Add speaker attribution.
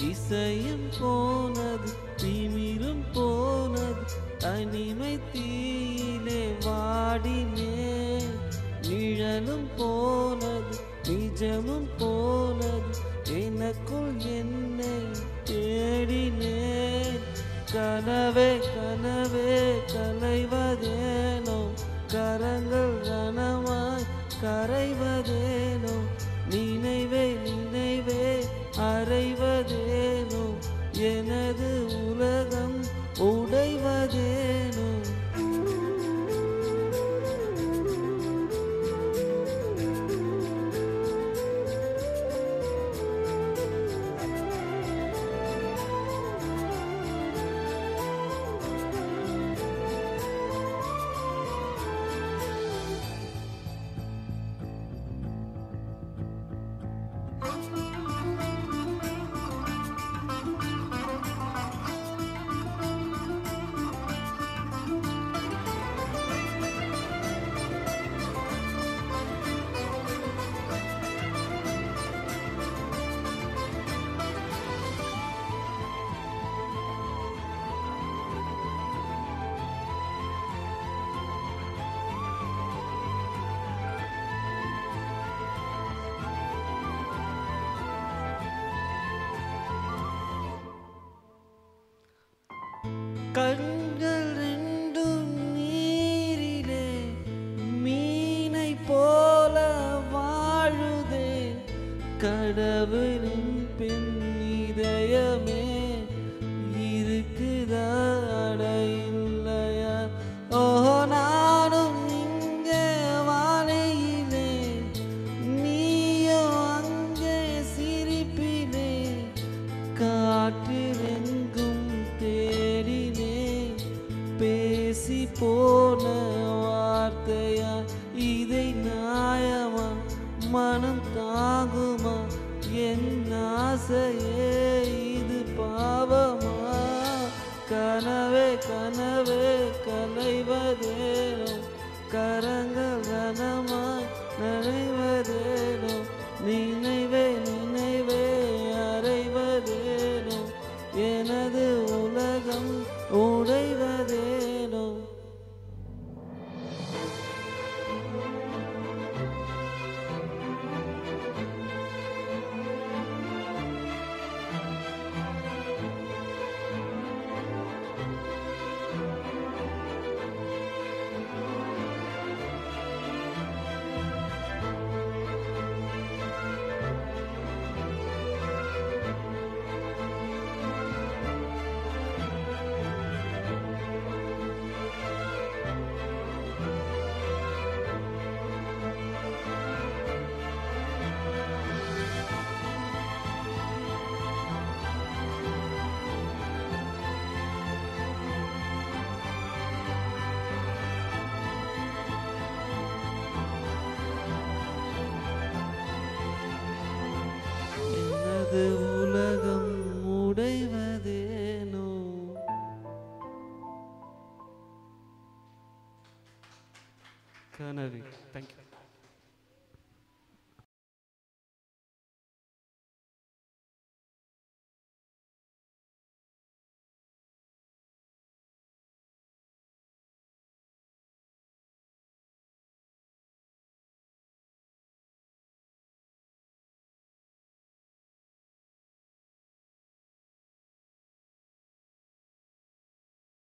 Speaker 1: இசையும் போனது திமிரும் போனது தனிமை தீயிலே வாடினேன் நிழலும் போனது நிஜமும் போனது எனக்குள் என்னை தேடினேன் கனவே கனவே கலைவதேனோ கரங்கள் ரணமாய் கரைவதேனோ நினைவே நினைவே அறைவதேனோ எனது உலகம் உடைவதேனோ கண்கள் ரெண்டும் நீரிலே மீனை போல வாழுதே கடவுளின் பெண் இதயமே இருக்குதா அட இல்லையா ஓஹோ நானும் இங்கே வாழையிலே நீயோ அங்கே சிரிப்பிலே காற்றிலெங்கும் தேடினே பேசி போன வார்த்தையா இதை நியாயமா மனம் தாங்குமா என் ஆசையே இது பாவமா கனவே கனவே கலைவதேனோ கரங்கள் கனமாய் நனைவதேனோ நினைவே நினைவே அறைவதேனோ எனது